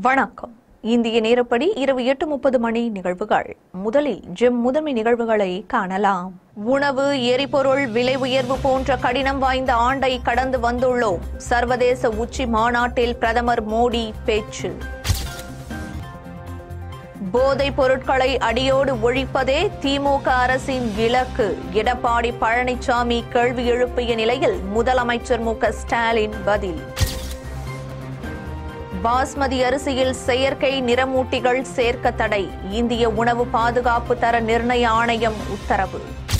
வணக்கம் இந்திய நேரப்படி இரவு எட்டு முப்பது மணி நிகழ்வுகள் முதலில் ஜெம் முதன்மை நிகழ்வுகளை காணலாம் உணவு எரிபொருள் விலை உயர்வு போன்ற கடினம் வாய்ந்த ஆண்டை கடந்து வந்துள்ளோம் சர்வதேச உச்சி மாநாட்டில் பிரதமர் மோடி பேச்சு போதைப் பொருட்களை அடியோடு ஒழிப்பதே திமுக அரசின் இலக்கு எடப்பாடி பழனிசாமி கேள்வி எழுப்பிய நிலையில் முதலமைச்சர் மு க ஸ்டாலின் பதில் பாஸ்மதி அரிசியில் செயற்கை நிறமூட்டிகள் சேர்க்க தடை இந்திய உணவு பாதுகாப்பு தர நிர்ணய ஆணையம் உத்தரவு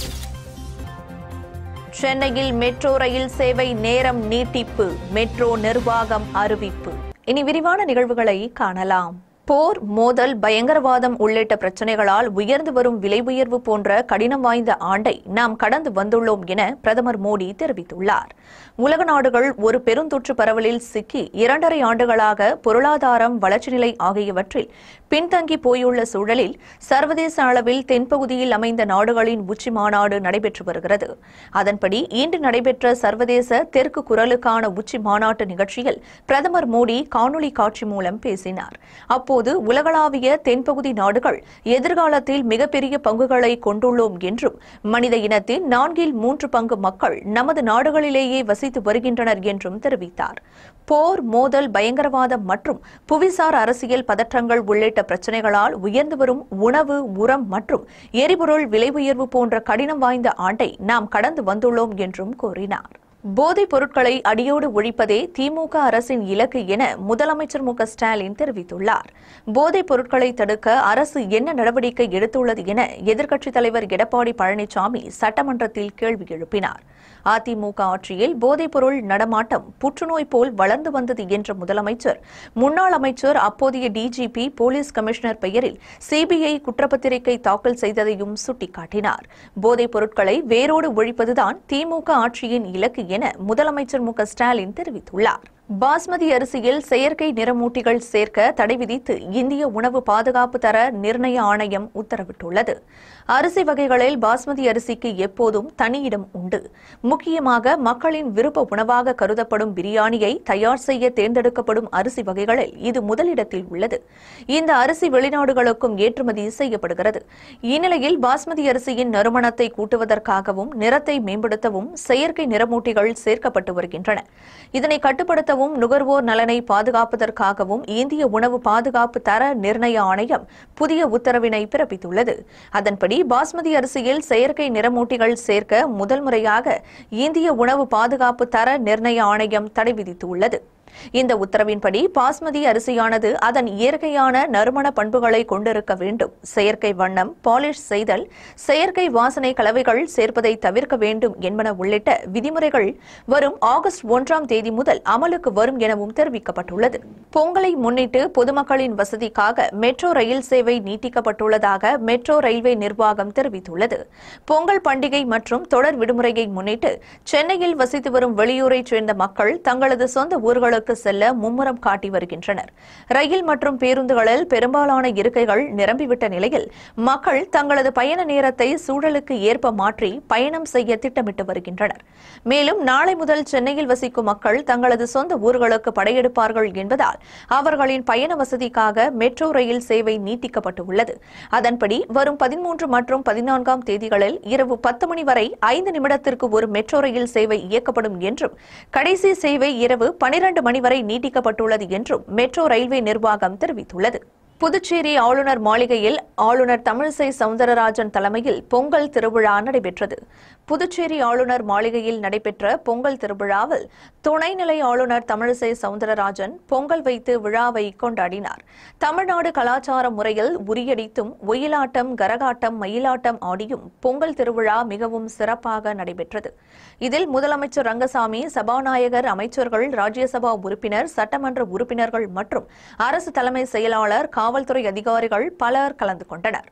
சென்னையில் மெட்ரோ ரயில் சேவை நேரம் நீட்டிப்பு மெட்ரோ நிர்வாகம் அறிவிப்பு இனி விரிவான நிகழ்வுகளை காணலாம் போர் மோதல் பயங்கரவாதம் உள்ளிட்ட பிரச்சனைகளால் உயர்ந்து வரும் விலை உயர்வு போன்ற கடினம் வாய்ந்த ஆண்டை நாம் கடந்து வந்துள்ளோம் என பிரதமர் மோடி தெரிவித்துள்ளார் உலக நாடுகள் ஒரு பெருந்தொற்று பரவலில் சிக்கி இரண்டரை ஆண்டுகளாக பொருளாதாரம் வளர்ச்சி நிலை ஆகியவற்றில் பின்தங்கி போயுள்ள சூழலில் சர்வதேச அளவில் தென்பகுதியில் அமைந்த நாடுகளின் உச்சி மாநாடு நடைபெற்று வருகிறது அதன்படி இன்று நடைபெற்ற சர்வதேச தெற்கு குரலுக்கான உச்சி மாநாட்டு நிகழ்ச்சியில் பிரதமர் மோடி காணொலி காட்சி மூலம் பேசினார் அப்போது உலகளாவிய தென்பகுதி நாடுகள் எதிர்காலத்தில் மிகப்பெரிய பங்குகளை கொண்டுள்ளோம் என்றும் மனித இனத்தின் நான்கில் மூன்று பங்கு மக்கள் நமது நாடுகளிலேயே வசித்து வருகின்றனர் என்றும் தெரிவித்தார் போர் மோதல் பயங்கரவாதம் மற்றும் புவிசார் அரசியல் பதற்றங்கள் உள்ளிட்ட பிரச்சினைகளால் உயர்ந்து வரும் உணவு உரம் மற்றும் எரிபொருள் விலை உயர்வு போன்ற கடினம் வாய்ந்த ஆண்டை நாம் கடந்து வந்துள்ளோம் என்றும் கூறினார் போதைப் பொருட்களை அடியோடு ஒழிப்பதே திமுக அரசின் இலக்கு என முதலமைச்சர் மு க ஸ்டாலின் தெரிவித்துள்ளார் போதைப் பொருட்களை தடுக்க அரசு என்ன நடவடிக்கை எடுத்துள்ளது என எதிர்க்கட்சித் தலைவர் எடப்பாடி பழனிசாமி சட்டமன்றத்தில் கேள்வி எழுப்பினார் அதிமுக ஆட்சியில் போதைப்பொருள் நடமாட்டம் புற்றுநோய் போல் வளர்ந்து வந்தது என்ற முதலமைச்சர் முன்னாள் அமைச்சர் அப்போதைய டிஜிபி போலீஸ் கமிஷனர் பெயரில் சிபிஐ குற்றப்பத்திரிகை தாக்கல் செய்ததையும் சுட்டிக்காட்டினார் போதைப் பொருட்களை வேரோடு ஒழிப்பதுதான் திமுக ஆட்சியின் இலக்கு என முதலமைச்சர் மு க ஸ்டாலின் தெரிவித்துள்ளார் பாஸ்மதி அரிசியில் செயற்கை நிறமூட்டிகள் சேர்க்க தடை விதித்து இந்திய உணவு பாதுகாப்பு தர நிர்ணய ஆணையம் உத்தரவிட்டுள்ளது அரிசி வகைகளில் பாஸ்மதி அரிசிக்கு எப்போதும் தனி இடம் உண்டு முக்கியமாக மக்களின் விருப்ப உணவாக கருதப்படும் பிரியாணியை தயார் செய்ய தேர்ந்தெடுக்கப்படும் அரிசி வகைகளில் இது முதலிடத்தில் உள்ளது இந்த அரிசி வெளிநாடுகளுக்கும் ஏற்றுமதி செய்யப்படுகிறது இந்நிலையில் பாஸ்மதி அரிசியின் நறுமணத்தை கூட்டுவதற்காகவும் நிறத்தை மேம்படுத்தவும் செயற்கை நிறமூட்டிகள் சேர்க்கப்பட்டு வருகின்றன இதனை கட்டுப்படுத்தவும் நுகர்வோர் நலனை பாதுகாப்பதற்காகவும் இந்திய உணவு பாதுகாப்பு தர நிர்ணய ஆணையம் புதிய உத்தரவினை பிறப்பித்துள்ளது அதன்படி பாஸ்மதி அரிசியில் செயற்கை நிறமூட்டிகள் சேர்க்க முதல் முறையாக இந்திய உணவு பாதுகாப்பு தர நிர்ணய ஆணையம் தடை விதித்துள்ளது இந்த உத்தரவின்படி பாஸ்மதி அரிசியானது அதன் இயற்கையான நறுமண பண்புகளை கொண்டிருக்க வேண்டும் செயற்கை வண்ணம் பாலிஷ் செய்தல் செயற்கை வாசனை கலவைகள் சேர்ப்பதை தவிர்க்க வேண்டும் என்பன உள்ளிட்ட விதிமுறைகள் வரும் ஆகஸ்ட் ஒன்றாம் தேதி முதல் அமலுக்கு வரும் எனவும் தெரிவிக்கப்பட்டுள்ளது பொங்கலை முன்னிட்டு பொதுமக்களின் வசதிக்காக மெட்ரோ ரயில் சேவை நீட்டிக்கப்பட்டுள்ளதாக மெட்ரோ ரயில்வே நிர்வாகம் தெரிவித்துள்ளது பொங்கல் பண்டிகை மற்றும் தொடர் விடுமுறையை முன்னிட்டு சென்னையில் வசித்து வரும் வெளியூரைச் சேர்ந்த மக்கள் தங்களது சொந்த ஊர்களுக்கு இடங்களுக்கு செல்ல மும்முரம் காட்டி வருகின்றனர் ரயில் மற்றும் பேருந்துகளில் பெரும்பாலான இருக்கைகள் நிரம்பிவிட்ட நிலையில் மக்கள் தங்களது பயண நேரத்தை சூழலுக்கு ஏற்ப மாற்றி பயணம் செய்ய திட்டமிட்டு வருகின்றனர் மேலும் நாளை முதல் சென்னையில் வசிக்கும் மக்கள் தங்களது சொந்த ஊர்களுக்கு படையெடுப்பார்கள் என்பதால் அவர்களின் பயண வசதிக்காக மெட்ரோ ரயில் சேவை நீட்டிக்கப்பட்டுள்ளது அதன்படி வரும் பதிமூன்று மற்றும் பதினான்காம் தேதிகளில் இரவு பத்து மணி வரை ஐந்து நிமிடத்திற்கு ஒரு மெட்ரோ ரயில் சேவை இயக்கப்படும் என்றும் கடைசி சேவை இரவு பனிரண்டு மணி வரை நீட்டிக்கப்பட்டுள்ளது என்றும் மெட்ரோ ரயில்வே நிர்வாகம் தெரிவித்துள்ளது புதுச்சேரி ஆளுநர் மாளிகையில் ஆளுநர் தமிழிசை சவுந்தரராஜன் தலைமையில் பொங்கல் திருவிழா நடைபெற்றது புதுச்சேரி ஆளுநர் மாளிகையில் நடைபெற்ற பொங்கல் திருவிழாவில் துணைநிலை ஆளுநர் தமிழிசை சவுந்தரராஜன் பொங்கல் வைத்து விழாவை கொண்டாடினார் தமிழ்நாடு கலாச்சார முறையில் உரியடித்தும் ஒயிலாட்டம் கரகாட்டம் மயிலாட்டம் ஆடியும் பொங்கல் திருவிழா மிகவும் சிறப்பாக நடைபெற்றது இதில் முதலமைச்சர் ரங்கசாமி சபாநாயகர் அமைச்சர்கள் ராஜ்யசபா உறுப்பினர் சட்டமன்ற உறுப்பினர்கள் மற்றும் அரசு தலைமை செயலாளர் காவல்துறை அதிகாரிகள் பலர் கலந்து கொண்டனர்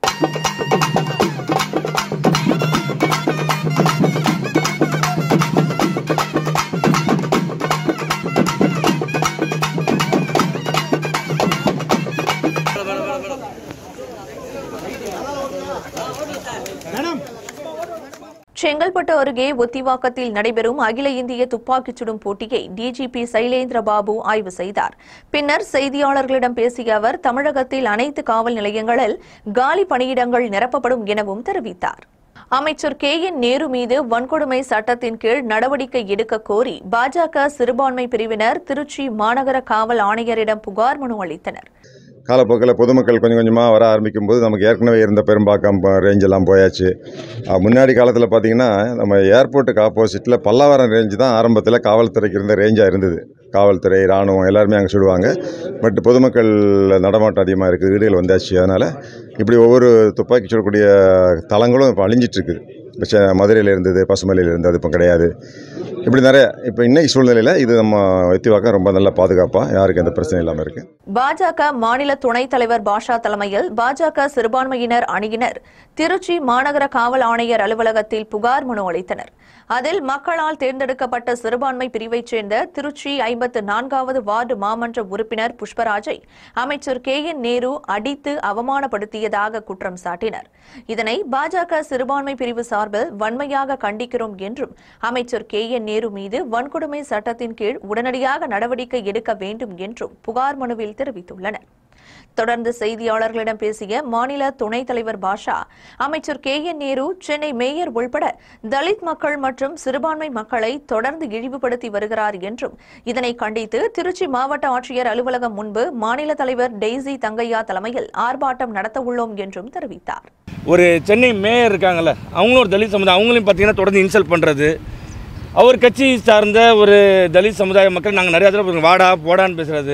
செங்கல்பட்டு அருகே ஒத்திவாக்கத்தில் நடைபெறும் அகில இந்திய துப்பாக்கிச் சுடும் போட்டியை டிஜிபி சைலேந்திர பாபு ஆய்வு செய்தார் பின்னர் செய்தியாளர்களிடம் பேசிய அவர் தமிழகத்தில் அனைத்து காவல் நிலையங்களில் காலி பணியிடங்கள் நிரப்பப்படும் எனவும் தெரிவித்தார் அமைச்சர் கே என் நேரு மீது வன்கொடுமை சட்டத்தின் கீழ் நடவடிக்கை எடுக்க கோரி பாஜக சிறுபான்மை பிரிவினர் திருச்சி மாநகர காவல் ஆணையரிடம் புகார் மனு அளித்தனர் காலப்போக்கில் பொதுமக்கள் கொஞ்சம் கொஞ்சமாக வர ஆரம்பிக்கும் போது நமக்கு ஏற்கனவே இருந்த பெரும்பாக்கம் ப- ரேஞ்ச் எல்லாம் போயாச்சு அஹ் முன்னாடி காலத்தில் பார்த்தீங்கன்னா நம்ம ஏர்போர்ட்டுக்கு ஆப்போசிட்டில் பல்லாவரம் ரேஞ்சு தான் ஆரம்பத்தில் காவல்துறைக்கு இருந்த ரேஞ்சாக இருந்தது காவல்துறை இராணுவம் எல்லாருமே அங்கே சுடுவாங்க பட் பொதுமக்கள் நடமாட்டம் அதிகமாக இருக்குது வீடுகள் வந்தாச்சு அதனால் இப்படி ஒவ்வொரு துப்பாக்கி சுடக்கூடிய தளங்களும் இப்போ அழிஞ்சிட்டு இருக்குது இப்போ செ- மதுரையில் இருந்தது பசுமலையில் இருந்தது இப்போ கிடையாது இப்படி நிறைய இப்போ இன்னைக்கு சூழ்நிலையில் இது நம்ம வெத்திவாக்கம் ரொம்ப நல்ல பாதுகாப்பாக யாருக்கு எந்த பிரச்சனையும் இல்லாமல் இருக்குது பாஜக மாநில துணைத் தலைவர் பாஷா தலைமையில் பாஜக சிறுபான்மையினர் அணியினர் திருச்சி மாநகர காவல் ஆணையர் அலுவலகத்தில் புகார் மனு அளித்தனர் அதில் மக்களால் தேர்ந்தெடுக்கப்பட்ட சிறுபான்மை பிரிவைச் சேர்ந்த திருச்சி ஐம்பத்து நான்காவது வார்டு மாமன்ற உறுப்பினர் புஷ்பராஜை அமைச்சர் கே என் நேரு அடித்து அவமானப்படுத்தியதாக குற்றம் சாட்டினர் இதனை பாஜக சிறுபான்மை பிரிவு சார்பில் வன்மையாக கண்டிக்கிறோம் என்றும் அமைச்சர் கே என் நேரு மீது வன்கொடுமை சட்டத்தின் கீழ் உடனடியாக நடவடிக்கை எடுக்க வேண்டும் என்றும் புகார் மனுவில் தெரிவித்துள்ளனர் தொடர்ந்து செய்தியாளர்களிடம் பேசிய மாநில துணைத் தலைவர் பாஷா அமைச்சர் K N Nehru Chennai mayor உள்பட தலித் மக்கள் மற்றும் சிறுபான்மை மக்களை தொடர்ந்து இழிவுபடுத்தி வருகிறார் என்றும் இதனை கண்டித்து திருச்சி மாவட்ட ஆட்சியர் அலுவலகம் முன்பு மாநில தலைவர் டெய்ஸி தங்கையா தலைமையில் ஆர்ப்பாட்டம் நடத்தவுள்ளோம் என்றும் தெரிவித்தார் ஒரு சென்னை மேயர் இருக்காங்கல்ல அவங்களும் ஒரு தலித் சமுதாயம் அவங்களையும் பார்த்தீங்கன்னா தொடர்ந்து இன்சல்ட் பண்ணுறது அவர் கட்சி சார்ந்த ஒரு தலித் சமுதாய மக்கள் நாங்கள் நிறையா தடவை வாடா போடான்னு பேசுறது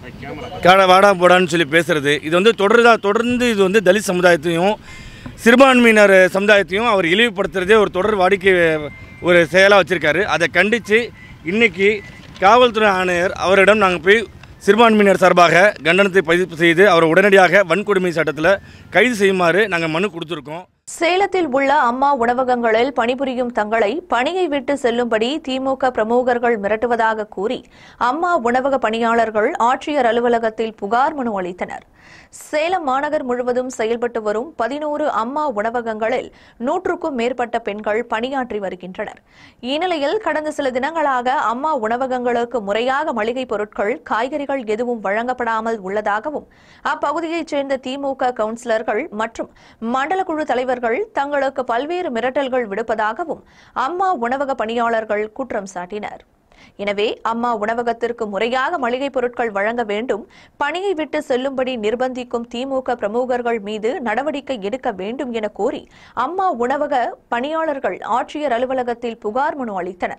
காடா வாடா போடான்னு சொல்லி பேசுறது இது வந்து தொடர்தா தொடர்ந்து இது வந்து தலித் சமுதாயத்தையும் சிறுபான்மையினர் சமுதாயத்தையும் அவர் இழிவுபடுத்துறதே ஒரு தொடர் வாடிக்கை ஒரு செயலாக வச்சுருக்காரு அதை கண்டித்து இன்னைக்கு காவல்துறை ஆணையர் அவரிடம் நாங்கள் போய் சிறுபான்மையினர் சார்பாக கண்டனத்தை பதிவு செய்து அவரை உடனடியாக வன்கொடுமை சட்டத்தில் கைது செய்யுமாறு நாங்கள் மனு கொடுத்துருக்கோம் சேலத்தில் உள்ள அம்மா உணவகங்களில் பணிபுரியும் தங்களை பணியை விட்டு செல்லும்படி திமுக பிரமுகர்கள் மிரட்டுவதாக கூறி அம்மா உணவக பணியாளர்கள் ஆட்சியர் அலுவலகத்தில் புகார் மனு அளித்தனர் சேலம் மாநகர் முழுவதும் செயல்பட்டு வரும் பதினோரு அம்மா உணவகங்களில் நூற்றுக்கும் மேற்பட்ட பெண்கள் பணியாற்றி வருகின்றனர் இந்நிலையில் கடந்த சில தினங்களாக அம்மா உணவகங்களுக்கு முறையாக மளிகைப் பொருட்கள் காய்கறிகள் எதுவும் வழங்கப்படாமல் உள்ளதாகவும் அப்பகுதியைச் சேர்ந்த திமுக கவுன்சிலர்கள் மற்றும் மண்டல குழு தலைவர்கள் தங்களுக்கு பல்வேறு மிரட்டல்கள் விடுப்பதாகவும் அம்மா உணவக பணியாளர்கள் குற்றம் சாட்டினர் எனவே அம்மா உணவகத்திற்கு முறையாக மளிகைப் பொருட்கள் வழங்க வேண்டும் பணியை விட்டு செல்லும்படி நிர்பந்திக்கும் திமுக பிரமுகர்கள் மீது நடவடிக்கை எடுக்க வேண்டும் என கோரி அம்மா உணவக பணியாளர்கள் ஆட்சியர் அலுவலகத்தில் புகார் மனு அளித்தனர்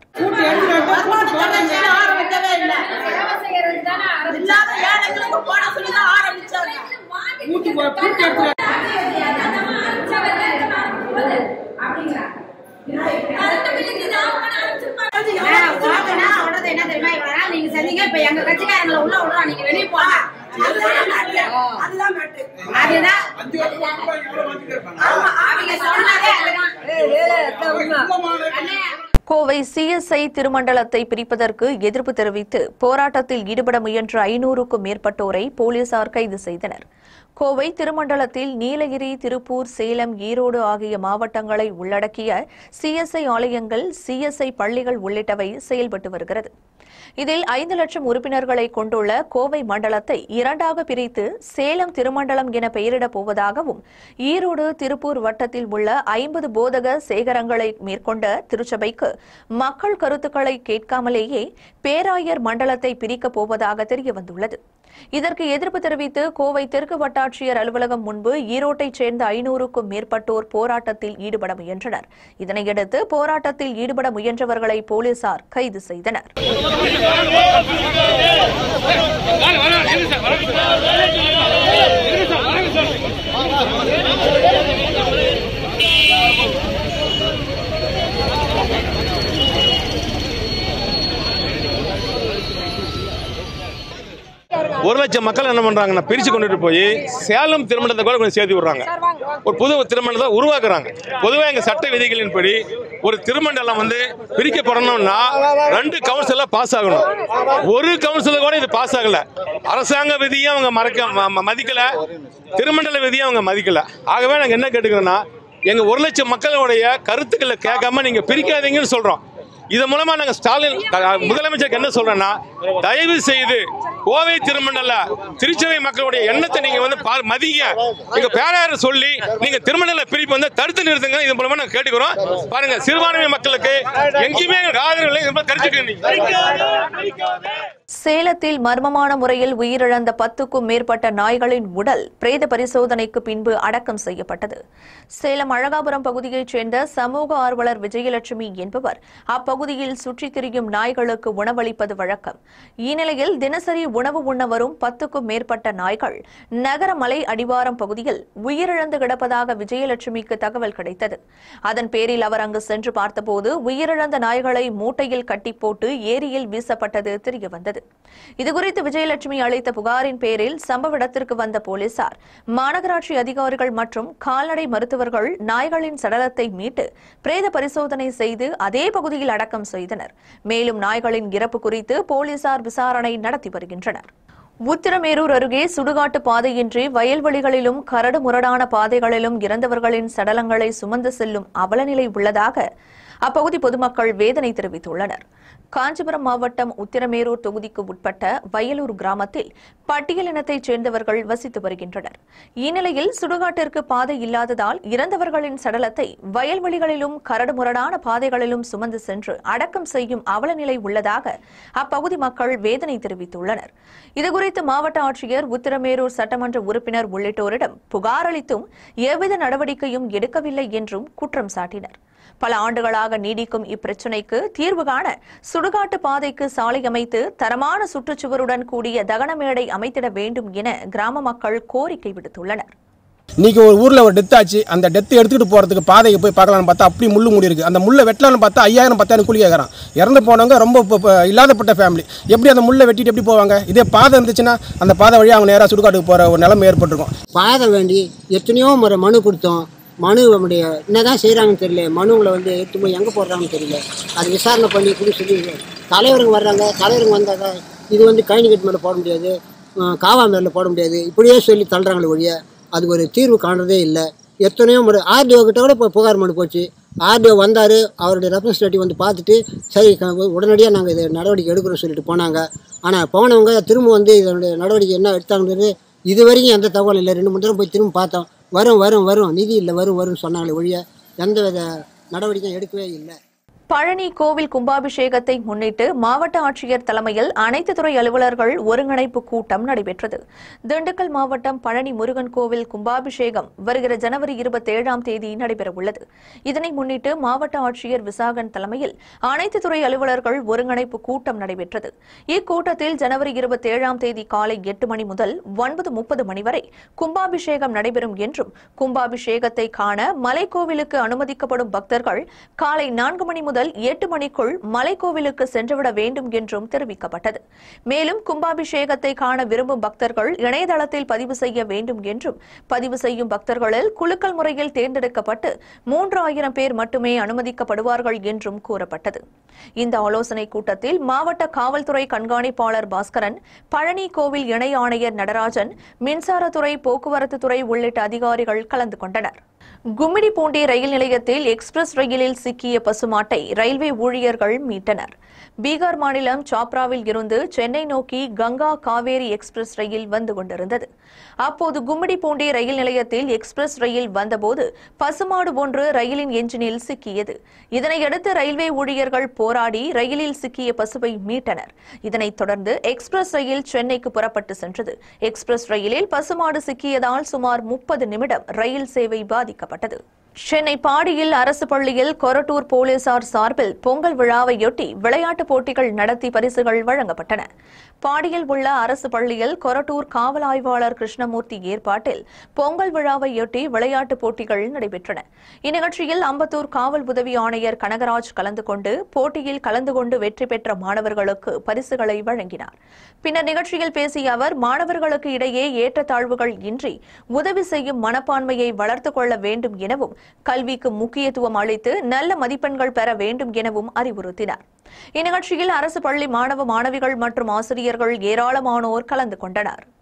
ஆரம்பிக்கவே இல்லை இல்லாத ஏழைகளுக்கு போட சொல்லி தான் ஆரம்பிச்சாங்க வாங்கினா அவ்வளவுதான் என்ன தெரியுமா இவ்வளவு நாள் நீங்க செஞ்சீங்க இப்ப எங்க கட்சிக்காரங்களை உள்ள விடுறோம் நீங்க வெளியே போங்க அதுதான் மேட்டு. அதுதான் ஆமா, அவங்க சொன்னதே அதுதான் அண்ணே, கோவை சிஎஸ்ஐ திருமண்டலத்தை பிரிப்பதற்கு எதிர்ப்பு தெரிவித்து போராட்டத்தில் ஈடுபட முயன்ற ஐநூறுக்கும் மேற்பட்டோரை போலீசார் கைது செய்தனர் கோவை திருமண்டலத்தில் நீலகிரி திருப்பூர் சேலம் ஈரோடு ஆகிய மாவட்டங்களை உள்ளடக்கிய சிஎஸ்ஐ ஆலயங்கள் சிஎஸ்ஐ பள்ளிகள் உள்ளிட்டவை செயல்பட்டு வருகிறது இதில் ஐந்து லட்சம் உறுப்பினர்களை கொண்டுள்ள கோவை மண்டலத்தை இரண்டாக பிரித்து சேலம் திருமண்டலம் என பெயரிடப் போவதாகவும் ஈரோடு திருப்பூர் வட்டத்தில் உள்ள ஐம்பது போதக சேகரங்களை மேற்கொண்ட திருச்சபைக்கு மக்கள் கருத்துக்களை கேட்காமலேயே பேராயர் மண்டலத்தை பிரிக்கப் போவதாக தெரியவந்துள்ளது இதற்கு எதிர்ப்பு தெரிவித்து கோவை தெற்கு வட்டாட்சியர் அலுவலகம் முன்பு ஈரோட்டைச் சேர்ந்த ஐநூறுக்கும் மேற்பட்டோர் போராட்டத்தில் ஈடுபட முயன்றனர் இதனையடுத்து போராட்டத்தில் ஈடுபட முயன்றவர்களை போலீசார் கைது செய்தனர் ஒரு லட்சம் மக்கள் என்ன பண்றாங்கன்னா பிரிச்சு கொண்டுட்டு போய் சேலம் திருமணத்தை கூட கொஞ்சம் சேர்த்து விடுறாங்க ஒரு புது திருமணத்தை உருவாக்குறாங்க பொதுவாக எங்க சட்ட விதிகளின்படி ஒரு திருமண்டலம் வந்து பிரிக்கப்படணும்னா ரெண்டு கவுன்சிலர் பாஸ் ஆகணும் ஒரு கவுன்சிலர் கூட இது பாஸ் ஆகல அரசாங்க விதியும் அவங்க மறக்க ம- ம- மதிக்கல திருமண்டல விதியும் அவங்க மதிக்கல ஆகவே நாங்க என்ன கேட்டுக்கிறோம்னா எங்க ஒரு லட்சம் மக்களுடைய கருத்துக்களை கேட்காம நீங்க பிரிக்காதீங்கன்னு சொல்றோம் இதன் மூலமா நாங்க ஸ்டாலின் க- முதலமைச்சருக்கு என்ன சொல்றோம்னா தயவு செய்து கோவை திருமண்டல திருச்சபை மக்களுடைய எண்ணத்தை நீங்க வந்து பா- மதிங்க எங்க பேராயர் சொல்லி நீங்க திருமண்டல பிரிப்பு வந்து தடுத்து நிறுத்துங்க இது மூலமா நாங்க கேட்டுக்கிறோம் பாருங்க சிறுபான்மை மக்களுக்கு எங்கேயுமே எங்களுக்கு ஆதரவு இல்லை இது மாதிரி தெரிஞ்சுக்கணும் சேலத்தில் மர்மமான முறையில் உயிரிழந்த பத்துக்கும் மேற்பட்ட நாய்களின் உடல் பிரேத பரிசோதனைக்கு பின்பு அடக்கம் செய்யப்பட்டது சேலம் அழகாபுரம் பகுதியைச் சேர்ந்த சமூக ஆர்வலர் விஜயலட்சுமி என்பவர் அப்பகுதியில் சுற்றித் திரியும் நாய்களுக்கு உணவளிப்பது வழக்கம் இந்நிலையில் தினசரி உணவு உண்ண வரும் பத்துக்கும் மேற்பட்ட நாய்கள் நகர மலை அடிவாரம் பகுதியில் உயிரிழந்து கிடப்பதாக விஜயலட்சுமிக்கு தகவல் கிடைத்தது அதன் பேரில் அவர் அங்கு சென்று பார்த்தபோது உயிரிழந்த நாய்களை மூட்டையில் கட்டி போட்டு ஏரியில் வீசப்பட்டது தெரியவந்தது இதுகுறித்து விஜயலட்சுமி அளித்த புகாரின் பேரில் சம்பவ இடத்திற்கு வந்த போலீசார் மாநகராட்சி அதிகாரிகள் மற்றும் கால்நடை மருத்துவர்கள் நாய்களின் சடலத்தை மீட்டு பிரேத பரிசோதனை செய்து அதே பகுதியில் அடக்கம் செய்தனர் மேலும் நாய்களின் இறப்பு குறித்து போலீசார் விசாரணை நடத்தி வருகின்றனர் உத்திரமேரூர் அருகே சுடுகாட்டு பாதையின்றி வயல்வெளிகளிலும் கரடு முரடான பாதைகளிலும் இறந்தவர்களின் சடலங்களை சுமந்து செல்லும் அவலநிலை உள்ளதாக அப்பகுதி பொதுமக்கள் வேதனை தெரிவித்துள்ளனர் காஞ்சிபுரம் மாவட்டம் உத்திரமேரூர் தொகுதிக்கு உட்பட்ட வயலூர் கிராமத்தில் பட்டியல் இனத்தைச் சேர்ந்தவர்கள் வசித்து வருகின்றனர் இந்நிலையில் சுடுகாட்டிற்கு பாதை இல்லாததால் இறந்தவர்களின் சடலத்தை வயல்வெளிகளிலும் கரடுமுரடான பாதைகளிலும் சுமந்து சென்று அடக்கம் செய்யும் அவலநிலை உள்ளதாக அப்பகுதி மக்கள் வேதனை தெரிவித்துள்ளனர் இதுகுறித்து மாவட்ட ஆட்சியர் உத்திரமேரூர் சட்டமன்ற உறுப்பினர் உள்ளிட்டோரிடம் புகார் அளித்தும் எவ்வித நடவடிக்கையும் எடுக்கவில்லை என்றும் குற்றம் சாட்டினர் பல ஆண்டுகளாக நீடிக்கும் இப்பிரச்சினைக்கு தீர்வு காண சுடுகாட்டு பாதைக்கு சாலை அமைத்து தரமான சுற்றுச்சுவருடன் கூடிய தகனமேடை அமைத்திட வேண்டும் என கிராம மக்கள் கோரிக்கை விடுத்துள்ளனர் இன்னைக்கு ஒரு ஊரில் ஒரு டெத் ஆச்சு அந்த டெத் எடுத்துகிட்டு போகிறதுக்கு பாதைக்கு போய் பார்க்கலாம்னு பார்த்தா அப்படி முள்ளு மூடி இருக்குது அந்த முள்ளை வெட்டலாம்னு பார்த்தா ஐயாயிரம் பத்தாயிரம் கூலி கேட்குறான் இறந்து போனவங்க ரொம்ப இப்ப- இப்ப இல்லாதப்பட்ட ஃபேமிலி எப்படி அந்த முள்ளை வெட்டிட்டு எப்படி போவாங்க இதே பாதை இருந்துச்சுன்னா அந்த பாதை வழியாக அவங்க நேராக சுடுகாட்டுக்கு போகிற ஒரு நிலைமை ஏற்பட்டிருக்கும் பாதை வேண்டி எத்தனையோ முறை மனு கொடுத்தோம் மனு நம்முடைய என்னதான் செய்கிறாங்கன்னு தெரியல மனுங்களை வந்து எடுத்து போய் எங்கே போடுறாங்கன்னு தெரியல அது விசாரணை பண்ணி கூட சொல்லி தலைவருங்க வர்றாங்க தலைவருங்க வந்தாங்க இது வந்து கைனிகட் மேலே போட முடியாது அஹ் காவா மேலே போட முடியாது இப்படியே சொல்லி தள்ளுறாங்களே ஒழிய அது ஒரு தீர்வு காண்றதே இல்லை எத்தனையோ முறை ஆர்டிஓ கிட்ட கூட இப்போ புகார் மனு போச்சு ஆர்டிஓ வந்தார் அவருடைய ரெப்ரஸன்டேட்டிவ் வந்து பார்த்துட்டு சரி உடனடியாக நாங்கள் இதை நடவடிக்கை எடுக்கிறோம் சொல்லிட்டு போனாங்க ஆனால் போனவங்க திரும்ப வந்து இதனுடைய நடவடிக்கை என்ன எடுத்தாங்கிறது இது வரைக்கும் எந்த தகவலும் இல்லை ரெண்டு மூணு தடவை போய் திரும்ப பார்த்தோம் வரும் வரும் வரும் நிதி இல்லை வரும் வரும்னு சொன்னாங்களே ஒழிய எந்த வித நடவடிக்கையும் எடுக்கவே இல்லை பழனி கோவில் கும்பாபிஷேகத்தை முன்னிட்டு மாவட்ட ஆட்சியர் தலைமையில் அனைத்து துறை அலுவலர்கள் ஒருங்கிணைப்பு கூட்டம் நடைபெற்றது திண்டுக்கல் மாவட்டம் பழனி முருகன் கோவில் கும்பாபிஷேகம் வருகிற ஜனவரி இருபத்தேழாம் தேதி நடைபெறவுள்ளது இதனை முன்னிட்டு மாவட்ட ஆட்சியர் விசாகன் தலைமையில் அனைத்து துறை அலுவலர்கள் ஒருங்கிணைப்பு கூட்டம் நடைபெற்றது இக்கூட்டத்தில் ஜனவரி இருபத்தேழாம் தேதி காலை எட்டு மணி முதல் ஒன்பது முப்பது மணி வரை கும்பாபிஷேகம் நடைபெறும் என்றும் கும்பாபிஷேகத்தை காண மலைக்கோவிலுக்கு அனுமதிக்கப்படும் பக்தர்கள் காலை நான்கு மணி முதல் எட்டு மணிக்குள் மலைக்கோவிலுக்கு சென்றுவிட வேண்டும் என்றும் தெரிவிக்கப்பட்டது மேலும் கும்பாபிஷேகத்தை காண விரும்பும் பக்தர்கள் இணையதளத்தில் பதிவு செய்ய வேண்டும் என்றும் பதிவு செய்யும் பக்தர்களில் குலுக்கல் முறையில் தேர்ந்தெடுக்கப்பட்டு மூன்று ஆயிரம் பேர் மட்டுமே அனுமதிக்கப்படுவார்கள் என்றும் கூறப்பட்டது இந்த ஆலோசனைக் கூட்டத்தில் மாவட்ட காவல்துறை கண்காணிப்பாளர் பாஸ்கரன் பழனி கோவில் இணை ஆணையர் நடராஜன் மின்சாரத்துறை போக்குவரத்து துறை உள்ளிட்ட அதிகாரிகள் கலந்து கொண்டனர் கும்மிடிப்பூண்டி ரயில் நிலையத்தில் எக்ஸ்பிரஸ் ரயிலில் சிக்கிய பசுமாட்டை ரயில்வே ஊழியர்கள் மீட்டனர் பீகார் மாநிலம் சாப்ராவில் இருந்து சென்னை நோக்கி கங்கா காவேரி எக்ஸ்பிரஸ் ரயில் வந்து கொண்டிருந்தது அப்போது கும்மிடிப்பூண்டி ரயில் நிலையத்தில் எக்ஸ்பிரஸ் ரயில் வந்தபோது பசுமாடு ஒன்று ரயிலின் என்ஜினில் சிக்கியது இதனையடுத்து ரயில்வே ஊழியர்கள் போராடி ரயிலில் சிக்கிய பசுவை மீட்டனர் இதனைத் தொடர்ந்து எக்ஸ்பிரஸ் ரயில் சென்னைக்கு புறப்பட்டு சென்றது எக்ஸ்பிரஸ் ரயிலில் பசுமாடு சிக்கியதால் சுமார் முப்பது நிமிடம் ரயில் சேவை பாதிக்கப்பட்டது சென்னை பாடியில் அரசு பள்ளியில் கொரட்டூர் போலீசார் சார்பில் பொங்கல் விழாவையொட்டி விளையாட்டுப் போட்டிகள் நடத்தி பரிசுகள் வழங்கப்பட்டன பாடியில் உள்ள அரசு பள்ளியில் கொரட்டூர் காவல் ஆய்வாளர் கிருஷ்ணமூர்த்தி ஏற்பாட்டில் பொங்கல் விழாவையொட்டி விளையாட்டுப் போட்டிகள் நடைபெற்றன இந்நிகழ்ச்சியில் அம்பத்தூர் காவல் உதவி ஆணையர் கனகராஜ் கலந்து கொண்டு போட்டியில் கலந்து கொண்டு வெற்றி பெற்ற மாணவர்களுக்கு பரிசுகளை வழங்கினார் பின்னர் நிகழ்ச்சியில் பேசிய அவர் மாணவர்களுக்கு இடையே ஏற்றத்தாழ்வுகள் இன்றி உதவி செய்யும் மனப்பான்மையை வளர்த்துக் கொள்ள வேண்டும் எனவும் கல்விக்கு முக்கியத்துவம் அளித்து நல்ல மதிப்பெண்கள் பெற வேண்டும் எனவும் அறிவுறுத்தினார் இந்நிகழ்ச்சியில் அரசு பள்ளி மாணவ மாணவிகள் மற்றும் ஆசிரியர்கள் ஏராளமானோர் கலந்து கொண்டனர்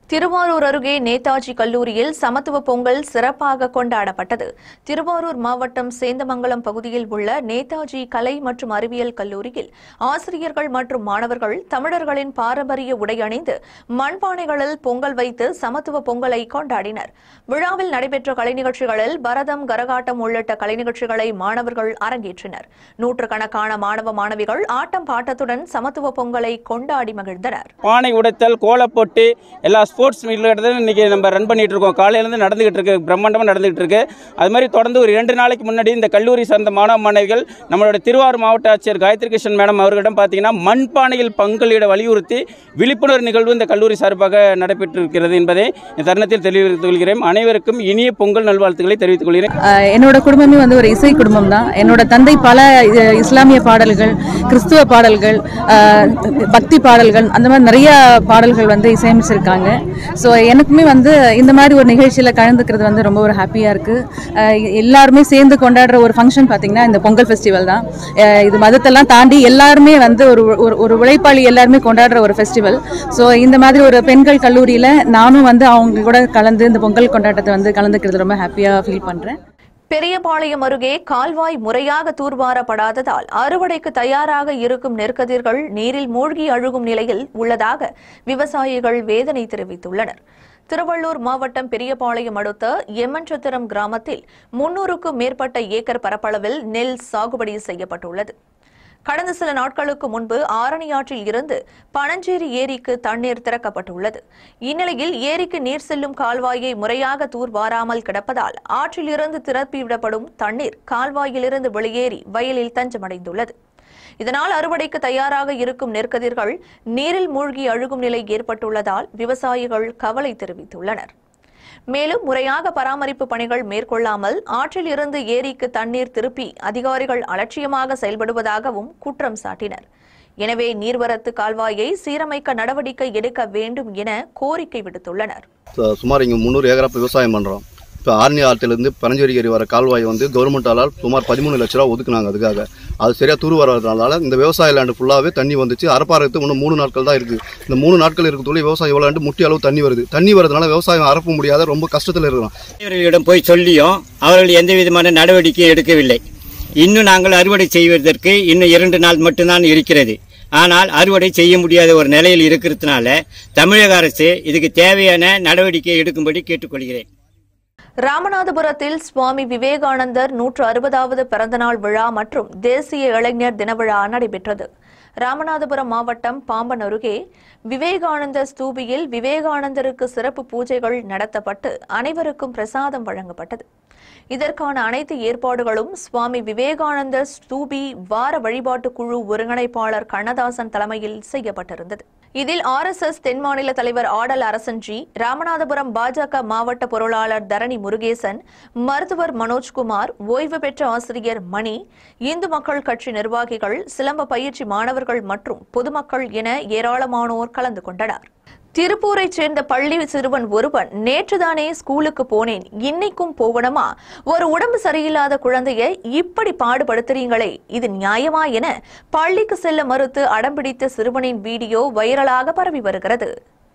திருவாரூர் அருகே நேதாஜி கல்லூரியில் சமத்துவ பொங்கல் சிறப்பாக கொண்டாடப்பட்டது திருவாரூர் மாவட்டம் சேந்தமங்கலம் பகுதியில் உள்ள நேதாஜி கலை மற்றும் அறிவியல் கல்லூரியில் ஆசிரியர்கள் மற்றும் மாணவர்கள் தமிழர்களின் பாரம்பரிய உடை அணிந்து மண்பானைகளில் பொங்கல் வைத்து சமத்துவ பொங்கலை கொண்டாடினர் விழாவில் நடைபெற்ற கலை நிகழ்ச்சிகளில் பரதம் கரகாட்டம் உள்ளிட்ட கலை நிகழ்ச்சிகளை மாணவர்கள் அரங்கேற்றினர் நூற்றுக்கணக்கான மாணவ மாணவிகள் ஆட்டம் பாட்டத்துடன் சமத்துவ பொங்கலை கொண்டாடி மகிழ்ந்தனர் பானை உடைத்தல் கோலப்போட்டு எல்லா ஸ்போர்ட்ஸ் மீட்ல இன்னைக்கு நம்ம ரன் பண்ணிட்டு இருக்கோம் காலையிலேருந்து நடந்துகிட்டு இருக்கு பிரம்மாண்டமாக நடந்துகிட்டு இருக்கு அது மாதிரி தொடர்ந்து ஒரு இரண்டு நாளைக்கு முன்னாடி இந்த கல்லூரி சார்ந்த மாணவ மாணவிகள் நம்மளோட திருவாரூர் மாவட்ட ஆட்சியர் காயத்ரி கிருஷ்ணன் மேடம் அவர்களிடம் பார்த்தீங்கன்னா மண்பானையில் பங்களிட வலியுறுத்தி விழிப்புணர்வு நிகழ்வு இந்த கல்லூரி சார்பாக நடைபெற்றிருக்கிறது என்பதை இந்த தருணத்தில் தெரிவித்துக் கொள்கிறேன் அனைவருக்கும் இனிய பொங்கல் நல்வாழ்த்துக்களை தெரிவித்துக் கொள்கிறேன் ஆஹ் என்னோட குடும்பமே வந்து ஒரு இசை குடும்பம் தான் என்னோட தந்தை பல அஹ், இஸ்லாமிய பாடல்கள் கிறிஸ்துவ பாடல்கள் ஆஹ், பக்தி பாடல்கள் அந்த மாதிரி நிறைய பாடல்கள் வந்து இசையமைச்சிருக்காங்க ஸோ எனக்குமே வந்து இந்த மாதிரி ஒரு நிகழ்ச்சியில் கலந்துக்கிறது வந்து ரொம்ப ஒரு ஹாப்பியாக இருக்குது எல்லாருமே சேர்ந்து கொண்டாடுற ஒரு ஃபங்க்ஷன் பார்த்திங்கன்னா இந்த பொங்கல் ஃபெஸ்டிவல் தான் ஆஹ், இது மதத்தெல்லாம் தாண்டி எல்லாருமே வந்து ஒரு ஒரு ஒரு உழைப்பாளி எல்லாருமே கொண்டாடுற ஒரு ஃபெஸ்டிவல் ஸோ இந்த மாதிரி ஒரு பெண்கள் கல்லூரியில் நானும் வந்து அவங்க கூட கலந்து இந்த பொங்கல் கொண்டாட்டத்தை வந்து கலந்துக்கிறது ரொம்ப ஹாப்பியாக ஃபீல் பண்ணுறேன் பெரியபாளையம் அருகே கால்வாய் முறையாக தூர்வாரப்படாததால் அறுவடைக்கு தயாராக இருக்கும் நெற்கதிர்கள் நீரில் மூழ்கி அழுகும் நிலையில் உள்ளதாக விவசாயிகள் வேதனை தெரிவித்துள்ளனர் திருவள்ளூர் மாவட்டம் பெரியபாளையம் அடுத்த எம்மன்சத்திரம் கிராமத்தில் முன்னூறுக்கும் மேற்பட்ட ஏக்கர் பரப்பளவில் நெல் சாகுபடி செய்யப்பட்டுள்ளது கடந்த சில நாட்களுக்கு முன்பு ஆரணியாற்றில் இருந்து பனஞ்சேரி ஏரிக்கு தண்ணீர் திறக்கப்பட்டுள்ளது இந்நிலையில் ஏரிக்கு நீர் செல்லும் கால்வாயை முறையாக தூர்வாராமல் கிடப்பதால் ஆற்றிலிருந்து திறப்பிவிடப்படும் தண்ணீர் கால்வாயிலிருந்து வெளியேறி வயலில் தஞ்சமடைந்துள்ளது இதனால் அறுவடைக்கு தயாராக இருக்கும் நெற்கதிர்கள் நீரில் மூழ்கி அழுகும் நிலை ஏற்பட்டுள்ளதால் விவசாயிகள் கவலை தெரிவித்துள்ளனர் மேலும் முறையாக பராமரிப்பு பணிகள் மேற்கொள்ளாமல் ஆற்றில் இருந்து ஏரிக்கு தண்ணீர் திருப்பி அதிகாரிகள் அலட்சியமாக செயல்படுவதாகவும் குற்றம் சாட்டினர் எனவே நீர்வரத்து கால்வாயை சீரமைக்க நடவடிக்கை எடுக்க வேண்டும் என கோரிக்கை விடுத்துள்ளனர் சு- சுமார் இங்கே முந்நூறு ஏக்கரா விவசாயம் பண்ணுறோம் இப்போ ஆர்னி ஆற்றிலிருந்து பனஞ்சேரி ஏரி வர கால்வாய் வந்து கவர்மெண்டால் சுமார் பதிமூணு லட்ச ரூபா ஒதுக்குனாங்க அதுக்காக அது சரியாக தூர் வராதனால இந்த விவசாய லேண்டு ஃபுல்லாகவே தண்ணி வந்துச்சு அரப்பாறதுக்கு இன்னும் மூணு நாட்கள் தான் இருக்குது இந்த மூணு நாட்கள் இருக்கக்குள்ள விவசாயம் எவ்வளோ முட்டி அளவு தண்ணி வருது தண்ணி வரதுனால விவசாயம் அறப்ப முடியாத ரொம்ப கஷ்டத்தில் இருக்கிறோம் இவர்களிடம் போய் சொல்லியும் அவர்கள் எந்த விதமான நடவடிக்கையும் எடுக்கவில்லை இன்னும் நாங்கள் அறுவடை செய்வதற்கு இன்னும் இரண்டு நாள் மட்டும்தான் இருக்கிறது ஆனால் அறுவடை செய்ய முடியாத ஒரு நிலையில் இருக்கிறதுனால தமிழக அரசு இதுக்கு தேவையான நடவடிக்கை எடுக்கும்படி கேட்டுக்கொள்கிறேன் ராமநாதபுரத்தில் சுவாமி விவேகானந்தர் நூற்று அறுபதாவது பிறந்தநாள் விழா மற்றும் தேசிய இளைஞர் தின விழா நடைபெற்றது ராமநாதபுரம் மாவட்டம் பாம்பன் அருகே விவேகானந்தர் ஸ்தூபியில் விவேகானந்தருக்கு சிறப்பு பூஜைகள் நடத்தப்பட்டு அனைவருக்கும் பிரசாதம் வழங்கப்பட்டது இதற்கான அனைத்து ஏற்பாடுகளும் சுவாமி விவேகானந்தர் ஸ்தூபி வார வழிபாட்டு குழு ஒருங்கிணைப்பாளர் கண்ணதாசன் தலைமையில் செய்யப்பட்டிருந்தது இதில் ஆர் எஸ் எஸ் தென் மாநில தலைவர் ஆடல் அரசன்ஜி ராமநாதபுரம் பாஜக மாவட்ட பொருளாளர் தரணி முருகேசன் மருத்துவர் மனோஜ்குமார் ஓய்வு பெற்ற ஆசிரியர் மணி இந்து மக்கள் கட்சி நிர்வாகிகள் சிலம்ப பயிற்சி மாணவர்கள் மற்றும் பொதுமக்கள் என ஏராளமானோர் கலந்து கொண்டனர் திருப்பூரைச் சேர்ந்த பள்ளி சிறுவன் ஒருவன் நேற்றுதானே ஸ்கூலுக்கு போனேன் இன்னைக்கும் போகணுமா ஒரு உடம்பு சரியில்லாத குழந்தைய இப்படி பாடுபடுத்துறீங்களே இது நியாயமா என பள்ளிக்கு செல்ல மறுத்து அடம்பிடித்த சிறுவனின் வீடியோ வைரலாக பரவி வருகிறது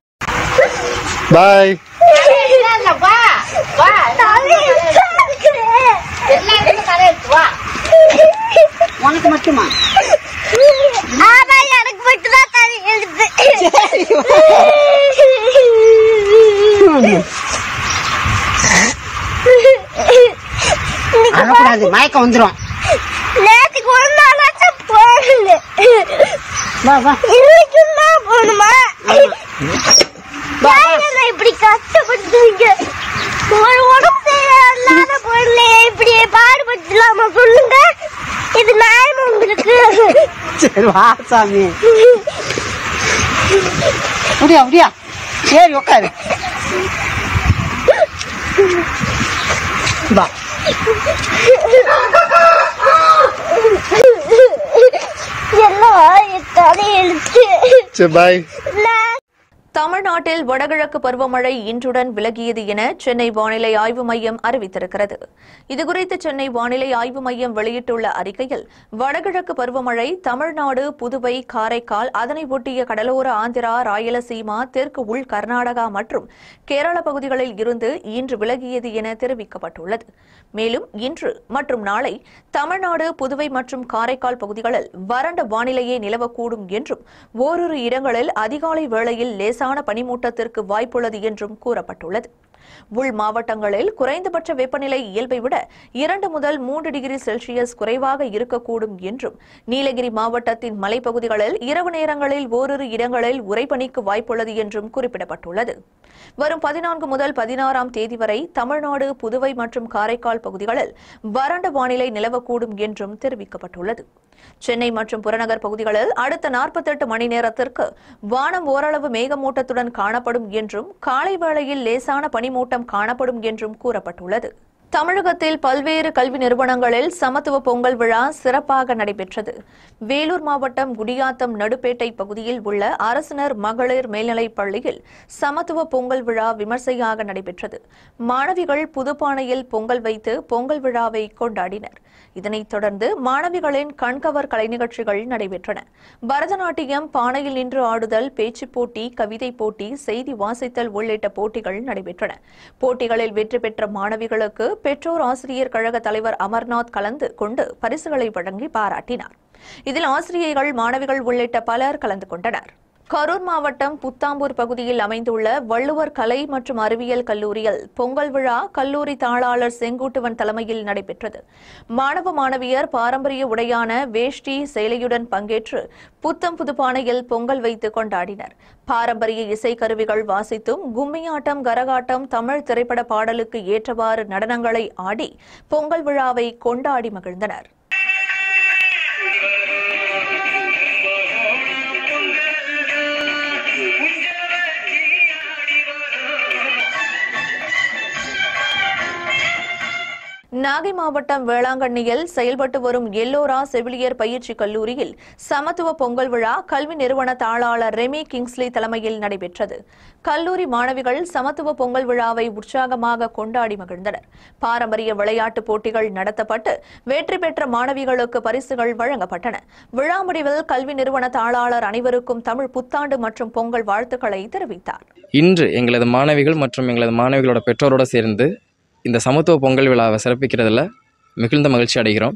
பாய் உனக்கு மட்டுமா எனக்கு மட்டும் தான் தண்ணி எழுது அழக்கூடாது மயக்கம் வந்துரும் நேற்றுக்கு ஒரு நாளாச்சும் போகல இன்னைக்கும் தான் போகணுமா ஏன் என்னை இப்படி கஷ்டப்படுத்துவீங்க ஒரு உடம்பு சரியில்லாத பொருளை இப்படி பாடுபடுத்தலாமா சொல்லுங்க இது நியாயமா உங்களுக்கு சரி வா சாமி முடியா முடியா சரி உட்காரு வா எல்லாம் என் தலையெழுத்து சரி பாய் தமிழ்நாட்டில் வடகிழக்கு பருவமழை இன்றுடன் விலகியது என சென்னை வானிலை ஆய்வு மையம் அறிவித்திருக்கிறது இதுகுறித்து சென்னை வானிலை ஆய்வு மையம் வெளியிட்டுள்ள அறிக்கையில் வடகிழக்கு பருவமழை தமிழ்நாடு புதுவை காரைக்கால் அதனை ஒட்டிய கடலோர ஆந்திரா ராயலசீமா தெற்கு உள் கர்நாடகா மற்றும் கேரள பகுதிகளில் இருந்து இன்று விலகியது என தெரிவிக்கப்பட்டுள்ளது மேலும் இன்று மற்றும் நாளை தமிழ்நாடு புதுவை மற்றும் காரைக்கால் பகுதிகளில் வறண்ட வானிலையே நிலவக்கூடும் என்றும் ஓரிரு இடங்களில் அதிகாலை வேளையில் லேசான பனிமூட்டத்திற்கு வாய்ப்புள்ளது என்றும் கூறப்பட்டுள்ளது உள் மாவட்டங்களில் குறைந்தபட்ச வெப்பநிலை இயல்பை விட இரண்டு முதல் மூன்று டிகிரி செல்சியஸ் குறைவாக இருக்கக்கூடும் என்றும் நீலகிரி மாவட்டத்தின் மலைப்பகுதிகளில் இரவு நேரங்களில் ஓரிரு இடங்களில் உறைபனிக்கு வாய்ப்புள்ளது என்றும் குறிப்பிடப்பட்டுள்ளது வரும் பதினான்கு முதல் பதினாறாம் தேதி வரை தமிழ்நாடு புதுவை மற்றும் காரைக்கால் பகுதிகளில் வறண்ட வானிலை நிலவக்கூடும் என்றும் தெரிவிக்கப்பட்டுள்ளது சென்னை மற்றும் புறநகர் பகுதிகளில் அடுத்த நாற்பத்தெட்டு மணி நேரத்திற்கு வானம் ஓரளவு மேகமூட்டத்துடன் காணப்படும் என்றும் காலை வேளையில் லேசான பனிமூட்டம் காணப்படும் என்றும் கூறப்பட்டுள்ளது தமிழகத்தில் பல்வேறு கல்வி நிறுவனங்களில் சமத்துவ பொங்கல் விழா சிறப்பாக நடைபெற்றது வேலூர் மாவட்டம் குடியாத்தம் நடுப்பேட்டை பகுதியில் உள்ள அரசினர் மகளிர் மேல்நிலைப் பள்ளியில் சமத்துவ பொங்கல் விழா விமர்சையாக நடைபெற்றது மாணவிகள் புதுப்பானையில் பொங்கல் வைத்து பொங்கல் விழாவை கொண்டாடினர் இதனைத் தொடர்ந்து மாணவிகளின் கண்கவர் கலை நிகழ்ச்சிகள் நடைபெற்றன பரதநாட்டியம் பானையில் நின்று ஆடுதல் பேச்சுப் போட்டி கவிதை போட்டி செய்தி வாசித்தல் உள்ளிட்ட போட்டிகள் நடைபெற்றன போட்டிகளில் வெற்றி பெற்ற மாணவிகளுக்கு பெற்றோர் ஆசிரியர் கழக தலைவர் அமர்நாத் கலந்து கொண்டு பரிசுகளை வழங்கி பாராட்டினார் இதில் ஆசிரியர்கள் மாணவிகள் உள்ளிட்ட பலர் கலந்து கொண்டனர் கரூர் மாவட்டம் புத்தாம்பூர் பகுதியில் அமைந்துள்ள வள்ளுவர் கலை மற்றும் அறிவியல் கல்லூரியில் பொங்கல் விழா கல்லூரி தாளாளர் செங்குட்டுவன் தலைமையில் நடைபெற்றது மாணவ மாணவியர் பாரம்பரிய உடையான வேஷ்டி சேலையுடன் பங்கேற்று புத்தம் புதுப்பானையில் பொங்கல் வைத்து கொண்டாடினர் பாரம்பரிய இசைக்கருவிகள் வாசித்தும் கும்மியாட்டம் கரகாட்டம் தமிழ் திரைப்பட பாடலுக்கு ஏற்றவாறு நடனங்களை ஆடி பொங்கல் விழாவை கொண்டாடி மகிழ்ந்தனர் நாகை மாவட்டம் வேளாங்கண்ணியில் செயல்பட்டு வரும் எல்லோரா செவிலியர் பயிற்சி கல்லூரியில் சமத்துவ பொங்கல் விழா கல்வி நிறுவன தாளாளர் ரெமி கிங்ஸ்லி தலைமையில் நடைபெற்றது கல்லூரி மாணவிகள் சமத்துவ பொங்கல் விழாவை உற்சாகமாக கொண்டாடி மகிழ்ந்தனர் பாரம்பரிய விளையாட்டுப் போட்டிகள் நடத்தப்பட்டு வெற்றி பெற்ற மாணவிகளுக்கு பரிசுகள் வழங்கப்பட்டன விழா முடிவில் கல்வி நிறுவன தாளாளர் அனைவருக்கும் தமிழ் புத்தாண்டு மற்றும் பொங்கல் வாழ்த்துக்களை தெரிவித்தார் இன்று எங்களது மாணவிகள் மற்றும் எங்களது மாணவிகளோட பெற்றோரோடு சேர்ந்து இந்த சமத்துவ பொங்கல் விழாவை சிறப்பிக்கிறதுல மிகுந்த மகிழ்ச்சி அடைகிறோம்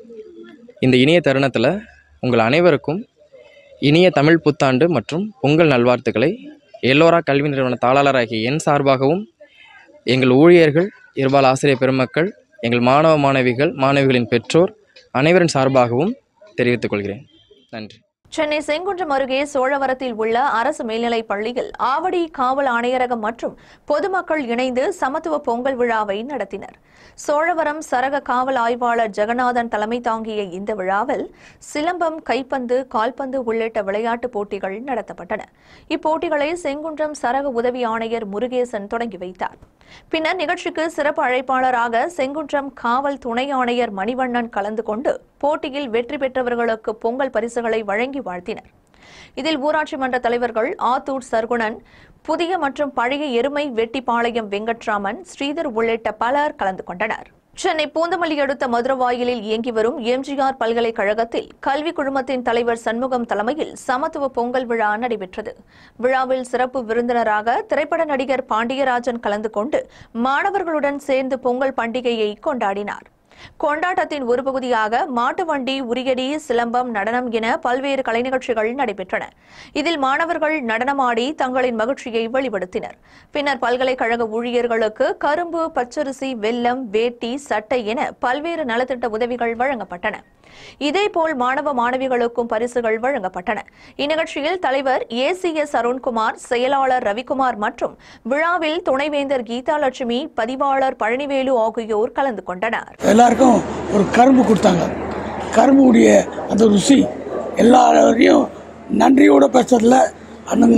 இந்த இனிய தருணத்தில் உங்கள் அனைவருக்கும் இனிய தமிழ் புத்தாண்டு மற்றும் பொங்கல் நல்வாழ்த்துக்களை எல்லோரா கல்வி நிறுவன தாளாளராகிய என் சார்பாகவும் எங்கள் ஊழியர்கள் இருபால் ஆசிரியர் பெருமக்கள் எங்கள் மாணவ மாணவிகள் மாணவிகளின் பெற்றோர் அனைவரின் சார்பாகவும் தெரிவித்துக் கொள்கிறேன் நன்றி சென்னை செங்குன்றம் அருகே சோழவரத்தில் உள்ள அரசு மேல்நிலைப் பள்ளியில் ஆவடி காவல் ஆணையரகம் மற்றும் பொதுமக்கள் இணைந்து சமத்துவ பொங்கல் விழாவை நடத்தினர் சோழவரம் சரக காவல் ஆய்வாளர் ஜெகநாதன் தலைமை தாங்கிய இந்த விழாவில் சிலம்பம் கைப்பந்து கால்பந்து உள்ளிட்ட விளையாட்டுப் போட்டிகள் நடத்தப்பட்டன இப்போட்டிகளை செங்குன்றம் சரக உதவி ஆணையர் முருகேசன் தொடங்கி வைத்தார் பின்னர் நிகழ்ச்சிக்கு சிறப்பு அழைப்பாளராக செங்குன்றம் காவல் துணை ஆணையர் மணிவண்ணன் கலந்து கொண்டு போட்டியில் வெற்றி பெற்றவர்களுக்கு பொங்கல் பரிசுகளை வழங்கி வாழ்த்தினர் இதில் ஊராட்சி மன்ற தலைவர்கள் ஆத்தூர் சர்குணன் புதிய மற்றும் பழைய எருமை வெட்டிப்பாளையம் வெங்கட்ராமன் ஸ்ரீதர் உள்ளிட்ட பலர் கலந்து கொண்டனர் சென்னை பூந்தமல்லி அடுத்த மதுரவாயிலில் இயங்கி வரும் எம்ஜிஆர் பல்கலைக்கழகத்தில் கல்வி குழுமத்தின் தலைவர் சண்முகம் தலைமையில் சமத்துவ பொங்கல் விழா நடைபெற்றது விழாவில் சிறப்பு விருந்தினராக திரைப்பட நடிகர் பாண்டியராஜன் கலந்து கொண்டு மாணவர்களுடன் சேர்ந்து பொங்கல் பண்டிகையை கொண்டாடினார் கொண்டாட்டத்தின் ஒரு பகுதியாக மாட்டு வண்டி உரியடி சிலம்பம் நடனம் என பல்வேறு கலை நிகழ்ச்சிகள் நடைபெற்றன இதில் மாணவர்கள் நடனமாடி தங்களின் மகிழ்ச்சியை வெளிப்படுத்தினர் பின்னர் பல்கலைக்கழக ஊழியர்களுக்கு கரும்பு பச்சரிசி வெல்லம் வேட்டி சட்டை என பல்வேறு நலத்திட்ட உதவிகள் வழங்கப்பட்டன இதேபோல் மாணவ மாணவிகளுக்கும் பரிசுகள் வழங்கப்பட்டன இந்நிகழ்ச்சியில் தலைவர் ஏ சி எஸ் அருண்குமார் செயலாளர் ரவிக்குமார் மற்றும் விழாவில் துணைவேந்தர் கீதா லட்சுமி பதிவாளர் பழனிவேலு ஆகியோர் கலந்து கொண்டனர் எல்லாருக்கும் ஒரு கரும்பு கொடுத்தாங்க கரும்புடைய அந்த ருசி எல்லாரையும் நன்றியோடு பேசுறதுல அண்ணன்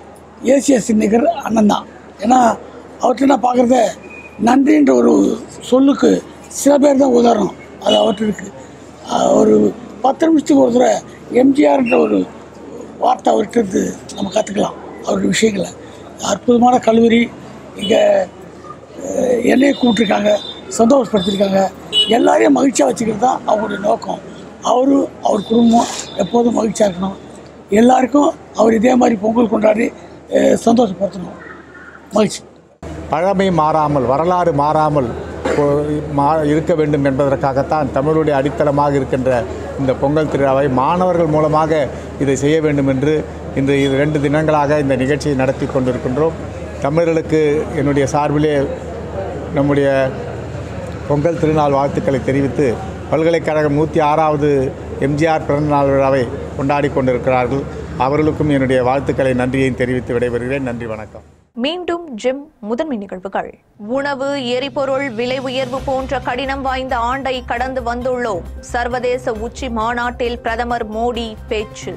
ஏசிஎஸ் நிகர் அண்ணன் தான் ஏன்னா அவர்கிட்ட நான் பார்க்குறத நன்றின்ற ஒரு சொல்லுக்கு சில பேர் தான் உதாரணம் அது அவர்கிட்ட இருக்குது ஒரு பத்து நிமிஷத்துக்கு ஒரு தடவை எம்ஜிஆர்ன்ற ஒரு வார்த்தை அவர்கிட்ட இருந்து நம்ம கற்றுக்கலாம் அவருடைய விஷயங்களை அற்புதமான கல்லூரி இங்கே என்னையை கூப்பிட்ருக்காங்க சந்தோஷப்படுத்தியிருக்காங்க எல்லாரையும் மகிழ்ச்சியாக வச்சுக்கிறது தான் அவங்களுடைய நோக்கம் அவரும் அவர் குடும்பம் எப்போதும் மகிழ்ச்சியாக இருக்கணும் எல்லாருக்கும் அவர் இதே மாதிரி பொங்கல் கொண்டாடி அஹ், சந்தோஷப்படுத்தணும் மகிழ்ச்சி பழமை மாறாமல் வரலாறு மாறாமல் போ- மா இருக்க வேண்டும் என்பதற்காகத்தான் தமிழுடைய அடித்தளமாக இருக்கின்ற இந்த பொங்கல் திருவிழாவை மாணவர்கள் மூலமாக இதை செய்ய வேண்டும் என்று இன்று இது ரெண்டு தினங்களாக இந்த நிகழ்ச்சியை நடத்தி கொண்டிருக்கின்றோம் தமிழர்களுக்கு என்னுடைய சார்பிலே நம்முடைய பொங்கல் திருநாள் வாழ்த்துக்களை தெரிவித்து பல்கலைக்கழகம் நூற்றி ஆறாவது எம்ஜிஆர் பிறந்தநாள் விழாவை கொண்டாடி கொண்டிருக்கிறார்கள் அவர்களுக்கும் என்னுடைய வாழ்த்துக்களை நன்றியையும் தெரிவித்து விடைபெறுகிறேன் நன்றி வணக்கம் மீண்டும் ஜிம் முதன்மை நிகழ்வுகள் உணவு எரிபொருள் விலை உயர்வு போன்ற கடினம் வாய்ந்த ஆண்டை கடந்து வந்துள்ளோம் சர்வதேச உச்சி மாநாட்டில் பிரதமர் மோடி பேச்சு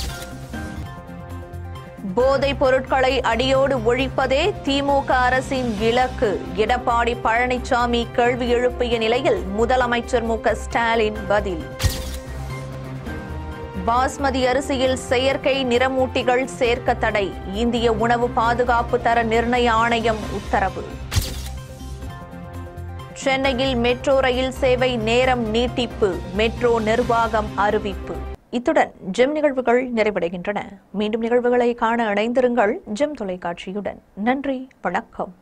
போதைப் பொருட்களை அடியோடு ஒழிப்பதே திமுக அரசின் இலக்கு எடப்பாடி பழனிசாமி கேள்வி எழுப்பிய நிலையில் முதலமைச்சர் மு க ஸ்டாலின் பதில் பாஸ்மதி அரிசியில் செயற்கை நிறமூட்டிகள் சேர்க்க தடை இந்திய உணவு பாதுகாப்பு தர நிர்ணய ஆணையம் உத்தரவு சென்னையில் மெட்ரோ ரயில் சேவை நேரம் நீட்டிப்பு மெட்ரோ நிர்வாகம் அறிவிப்பு இத்துடன் ஜெம் நிகழ்வுகள் நிறைவடைகின்றன மீண்டும் நிகழ்வுகளை காண இணைந்திருங்கள் ஜெம் தொலைக்காட்சியுடன் நன்றி வணக்கம்